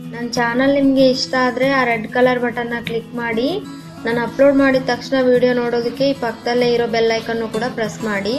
ನನ್ನ ಚಾನಲ್ ನಿಮಗೆ ಇಷ್ಟ ಆದರೆ ಆ ರೆಡ್ ಕಲರ್ ಬಟನ್ನ ಕ್ಲಿಕ್ ಮಾಡಿ ನಾನು ಅಪ್ಲೋಡ್ ಮಾಡಿದ ತಕ್ಷಣ ವಿಡಿಯೋ ನೋಡೋದಕ್ಕೆ ಈ ಪಕ್ಕದಲ್ಲೇ ಇರೋ ಬೆಲ್ ಐಕನ್ನು ಕೂಡ ಪ್ರೆಸ್ ಮಾಡಿ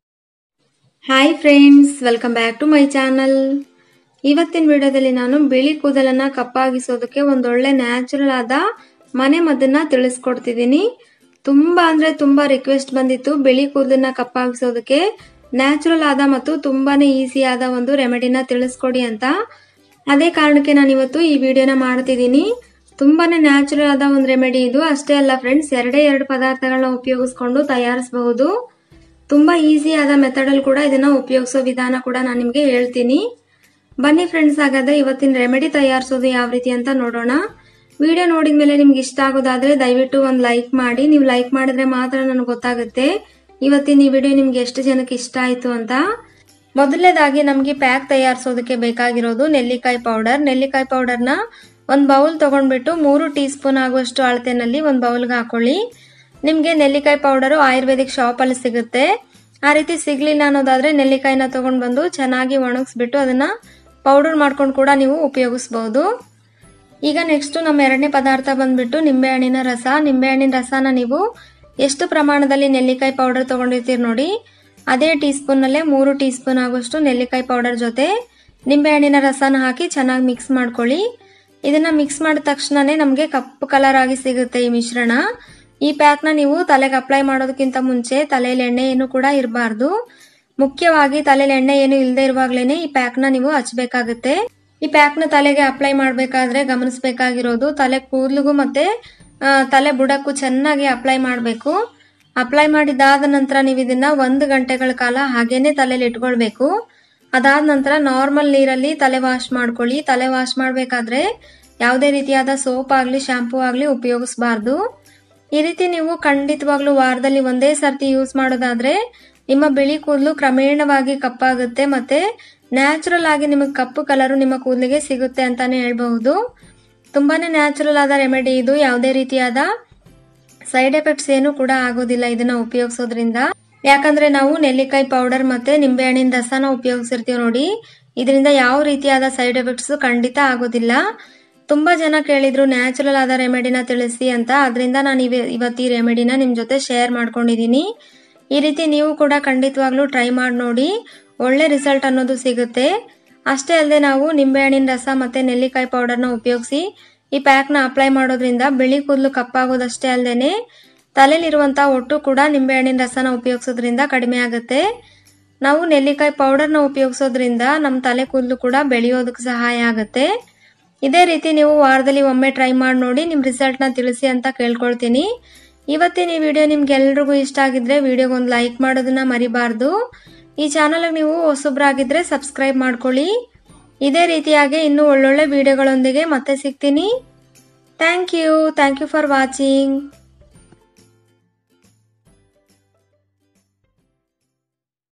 hi friends welcome back to my channel ಇವತ್ತಿನ ವಿಡಿಯೋದಲ್ಲಿ ನಾನು ಬಿಳಿ ಕೂದಲನ್ನ ಕಪ್ಪಾಗಿಸೋದಕ್ಕೆ ಒಂದೊಳ್ಳೆ ನ್ಯಾಚುರಲ್ ಆದ ಮನೆ ಮದ್ದನ್ನ ತಿಳಿಸ್ಕೊಡ್ತಿದ್ದೀನಿ ತುಂಬಾ ಅಂದ್ರೆ ತುಂಬಾ ರಿಕ್ವೆಸ್ಟ್ ಬಂದಿತ್ತು ಬಿಳಿ ಕೂದಲನ್ನ ಕಪ್ಪಾಗಿಸೋದಕ್ಕೆ ನ್ಯಾಚುರಲ್ ಆದ ಮತ್ತು ತುಂಬಾನೇ ಈಸಿ ಆದ ಒಂದು ರೆಮಿಡಿನ ತಿಳಿಸ್ಕೊಡಿ ಅಂತ ಅದೇ ಕಾರಣಕ್ಕೆ ನಾನು ಇವತ್ತು ಈ ವಿಡಿಯೋನ ಮಾಡ್ತಿದ್ದೀನಿ ತುಂಬಾನೇ ನ್ಯಾಚುರಲ್ ಆದ ಒಂದು ರೆಮಿಡಿ ಇದು ಅಷ್ಟೇ ಅಲ್ಲ ಫ್ರೆಂಡ್ಸ್ ಎರಡೇ ಎರಡು ಪದಾರ್ಥಗಳನ್ನ ಉಪಯೋಗಿಸ್ಕೊಂಡು ತಯಾರಿಸಬಹುದು ತುಂಬಾ ಈಸಿ ಆದ ಮೆಥಡ್ ಅಲ್ಲಿ ಕೂಡ ಇದನ್ನ ಉಪಯೋಗಿಸೋ ವಿಧಾನ ಕೂಡ ನಾನು ನಿಮ್ಗೆ ಹೇಳ್ತೀನಿ ಬನ್ನಿ ಫ್ರೆಂಡ್ಸ್ ಹಾಗಾದ್ರೆ ಇವತ್ತಿನ ರೆಮಿಡಿ ತಯಾರಿಸೋದು ಯಾವ ರೀತಿ ಅಂತ ನೋಡೋಣ ವಿಡಿಯೋ ನೋಡಿದ ಮೇಲೆ ನಿಮ್ಗೆ ಇಷ್ಟ ಆಗೋದಾದ್ರೆ ದಯವಿಟ್ಟು ಒಂದು ಲೈಕ್ ಮಾಡಿ ನೀವು ಲೈಕ್ ಮಾಡಿದ್ರೆ ಮಾತ್ರ ನನಗೆ ಗೊತ್ತಾಗುತ್ತೆ ಇವತ್ತಿನ ಈ ವಿಡಿಯೋ ನಿಮ್ಗೆ ಎಷ್ಟು ಜನಕ್ಕೆ ಇಷ್ಟ ಆಯ್ತು ಅಂತ ಮೊದಲನೇದಾಗಿ ನಮಗೆ ಪ್ಯಾಕ್ ತಯಾರಿಸೋದಕ್ಕೆ ಬೇಕಾಗಿರೋದು ನೆಲ್ಲಿಕಾಯಿ ಪೌಡರ್ ನೆಲ್ಲಿಕಾಯಿ ಪೌಡರ್ನ ಒಂದು ಬೌಲ್ ತಗೊಂಡ್ಬಿಟ್ಟು ಮೂರು ಟೀ ಸ್ಪೂನ್ ಆಗುವಷ್ಟು ಅಳತೆನಲ್ಲಿ ಒಂದು ಬೌಲ್ಗೆ ಹಾಕೊಳ್ಳಿ ನಿಮಗೆ ನೆಲ್ಲಿಕಾಯಿ ಪೌಡರು ಆಯುರ್ವೇದಿಕ್ ಶಾಪಲ್ಲಿ ಸಿಗುತ್ತೆ ಆ ರೀತಿ ಸಿಗ್ಲಿಲ್ಲ ಅನ್ನೋದಾದ್ರೆ ನೆಲ್ಲಿಕಾಯಿನ ತಗೊಂಡು ಬಂದು ಚೆನ್ನಾಗಿ ಒಣಗಿಸ್ಬಿಟ್ಟು ಅದನ್ನ ಪೌಡರ್ ಮಾಡ್ಕೊಂಡು ಕೂಡ ನೀವು ಉಪಯೋಗಿಸ್ಬೋದು ಈಗ ನೆಕ್ಸ್ಟ್ ನಮ್ಮ ಎರಡನೇ ಪದಾರ್ಥ ಬಂದ್ಬಿಟ್ಟು ನಿಂಬೆಹಣ್ಣಿನ ರಸ ನಿಂಬೆಹಣ್ಣಿನ ರಸನ ನೀವು ಎಷ್ಟು ಪ್ರಮಾಣದಲ್ಲಿ ನೆಲ್ಲಿಕಾಯಿ ಪೌಡರ್ ತಗೊಂಡಿರ್ತೀರಿ ನೋಡಿ ಅದೇ ಟೀ ಸ್ಪೂನ್ನಲ್ಲೇ ಮೂರು ಟೀ ಸ್ಪೂನ್ ಆಗುವಷ್ಟು ನೆಲ್ಲಿಕಾಯಿ ಪೌಡರ್ ಜೊತೆ ನಿಂಬೆಹಣ್ಣಿನ ರಸನ ಹಾಕಿ ಚೆನ್ನಾಗಿ ಮಿಕ್ಸ್ ಮಾಡ್ಕೊಳ್ಳಿ ಇದನ್ನ ಮಿಕ್ಸ್ ಮಾಡಿದ ತಕ್ಷಣನೇ ನಮಗೆ ಕಪ್ಪು ಕಲರ್ ಆಗಿ ಸಿಗುತ್ತೆ ಈ ಮಿಶ್ರಣ ಈ ಪ್ಯಾಕ್ನ ನೀವು ತಲೆಗೆ ಅಪ್ಲೈ ಮಾಡೋದಕ್ಕಿಂತ ಮುಂಚೆ ತಲೆಯಲ್ಲಿ ಎಣ್ಣೆ ಏನು ಕೂಡ ಇರಬಾರ್ದು ಮುಖ್ಯವಾಗಿ ತಲೆಯಲ್ಲಿ ಎಣ್ಣೆ ಏನು ಇಲ್ಲದೆ ಇರುವಾಗ್ಲೇನೆ ಈ ಪ್ಯಾಕ್ನ ನೀವು ಹಚ್ಬೇಕಾಗುತ್ತೆ ಈ ಪ್ಯಾಕ್ನ ತಲೆಗೆ ಅಪ್ಲೈ ಮಾಡಬೇಕಾದ್ರೆ ಗಮನಿಸಬೇಕಾಗಿರೋದು ತಲೆ ಕೂದಲಿಗೂ ಮತ್ತೆ ತಲೆ ಬುಡಕ್ಕೂ ಚೆನ್ನಾಗಿ ಅಪ್ಲೈ ಮಾಡಬೇಕು ಅಪ್ಲೈ ಮಾಡಿದಾದ ನಂತರ ನೀವು ಇದನ್ನ ಒಂದು ಗಂಟೆಗಳ ಕಾಲ ಹಾಗೇನೆ ತಲೆಯಲ್ಲಿ ಇಟ್ಕೊಳ್ಬೇಕು ಅದಾದ ನಂತರ ನಾರ್ಮಲ್ ನೀರಲ್ಲಿ ತಲೆ ವಾಶ್ ಮಾಡ್ಕೊಳ್ಳಿ ತಲೆ ವಾಶ್ ಮಾಡಬೇಕಾದ್ರೆ ಯಾವುದೇ ರೀತಿಯಾದ ಸೋಪ್ ಆಗಲಿ ಶಾಂಪೂ ಆಗಲಿ ಉಪಯೋಗಿಸಬಾರ್ದು ಈ ರೀತಿ ನೀವು ಖಂಡಿತವಾಗ್ಲೂ ವಾರದಲ್ಲಿ ಒಂದೇ ಸರ್ತಿ ಯೂಸ್ ಮಾಡೋದಾದ್ರೆ ನಿಮ್ಮ ಬಿಳಿ ಕೂದಲು ಕ್ರಮೇಣವಾಗಿ ಕಪ್ಪಾಗುತ್ತೆ ಮತ್ತೆ ನ್ಯಾಚುರಲ್ ಆಗಿ ನಿಮಗೆ ಕಪ್ಪು ಕಲರು ನಿಮ್ಮ ಕೂದಲಿಗೆ ಸಿಗುತ್ತೆ ಅಂತಾನೆ ಹೇಳ್ಬಹುದು ತುಂಬಾನೇ ನ್ಯಾಚುರಲ್ ಆದ ರೆಮಿಡಿ ಇದು ಯಾವುದೇ ರೀತಿಯಾದ ಸೈಡ್ ಎಫೆಕ್ಟ್ಸ್ ಏನು ಕೂಡ ಆಗೋದಿಲ್ಲ ಇದನ್ನ ಉಪಯೋಗಿಸೋದ್ರಿಂದ ಯಾಕಂದ್ರೆ ನಾವು ನೆಲ್ಲಿಕಾಯಿ ಪೌಡರ್ ಮತ್ತೆ ನಿಂಬೆಹಣ್ಣಿನ ರಸನ ಉಪಯೋಗಿಸಿರ್ತೀವಿ ನೋಡಿ ಇದರಿಂದ ಯಾವ ರೀತಿಯಾದ ಸೈಡ್ ಎಫೆಕ್ಟ್ಸ್ ಖಂಡಿತ ಆಗೋದಿಲ್ಲ ತುಂಬಾ ಜನ ಕೇಳಿದ್ರು ನ್ಯಾಚುರಲ್ ಆದ ರೆಮಿಡಿನ ತಿಳಿಸಿ ಅಂತ ಅದರಿಂದ ನಾನು ಇವತ್ತು ಈ ರೆಮಿಡಿನ ನಿಮ್ ಜೊತೆ ಶೇರ್ ಮಾಡ್ಕೊಂಡಿದೀನಿ ಈ ರೀತಿ ನೀವು ಕೂಡ ಖಂಡಿತವಾಗ್ಲೂ ಟ್ರೈ ಮಾಡಿ ನೋಡಿ ಒಳ್ಳೆ ರಿಸಲ್ಟ್ ಅನ್ನೋದು ಸಿಗುತ್ತೆ ಅಷ್ಟೇ ಅಲ್ಲದೆ ನಾವು ನಿಂಬೆಹಣ್ಣಿನ ರಸ ಮತ್ತೆ ನೆಲ್ಲಿಕಾಯಿ ಪೌಡರ್ನ ಉಪಯೋಗಿಸಿ ಈ ಪ್ಯಾಕ್ನ ಅಪ್ಲೈ ಮಾಡೋದ್ರಿಂದ ಬಿಳಿ ಕೂದಲು ಕಪ್ಪಾಗೋದಷ್ಟೇ ಅಲ್ಲದೆ ತಲೆಯಲ್ಲಿರುವಂತಹ ಒಟ್ಟು ಕೂಡ ನಿಂಬೆಹಣ್ಣಿನ ರಸನ ಉಪಯೋಗಿಸೋದ್ರಿಂದ ಕಡಿಮೆ ಆಗುತ್ತೆ ನಾವು ನೆಲ್ಲಿಕಾಯಿ ಪೌಡರ್ನ ಉಪಯೋಗಿಸೋದ್ರಿಂದ ನಮ್ಮ ತಲೆ ಕೂದಲು ಕೂಡ ಬೆಳೆಯೋದಕ್ಕೆ ಸಹಾಯ ಆಗುತ್ತೆ ಇದೇ ರೀತಿ ನೀವು ವಾರದಲ್ಲಿ ಒಮ್ಮೆ ಟ್ರೈ ಮಾಡಿ ನೋಡಿ ನಿಮ್ಮ ರಿಸಲ್ಟ್ನ ತಿಳಿಸಿ ಅಂತ ಕೇಳ್ಕೊಳ್ತೀನಿ ಇವತ್ತಿನ ಈ ವಿಡಿಯೋ ನಿಮ್ಗೆಲ್ರಿಗೂ ಇಷ್ಟ ಆಗಿದ್ರೆ ವಿಡಿಯೋಗೆ ಒಂದು ಲೈಕ್ ಮಾಡೋದನ್ನ ಮರಿಬಾರ್ದು ಈ ಚಾನಲ್ಗೆ ನೀವು ಹೊಸಬ್ರಾಗಿದ್ರೆ ಸಬ್ಸ್ಕ್ರೈಬ್ ಮಾಡ್ಕೊಳ್ಳಿ ಇದೇ ರೀತಿಯಾಗಿ ಇನ್ನೂ ಒಳ್ಳೊಳ್ಳೆ ವಿಡಿಯೋಗಳೊಂದಿಗೆ ಮತ್ತೆ ಸಿಗ್ತೀನಿ thank you thank you for watching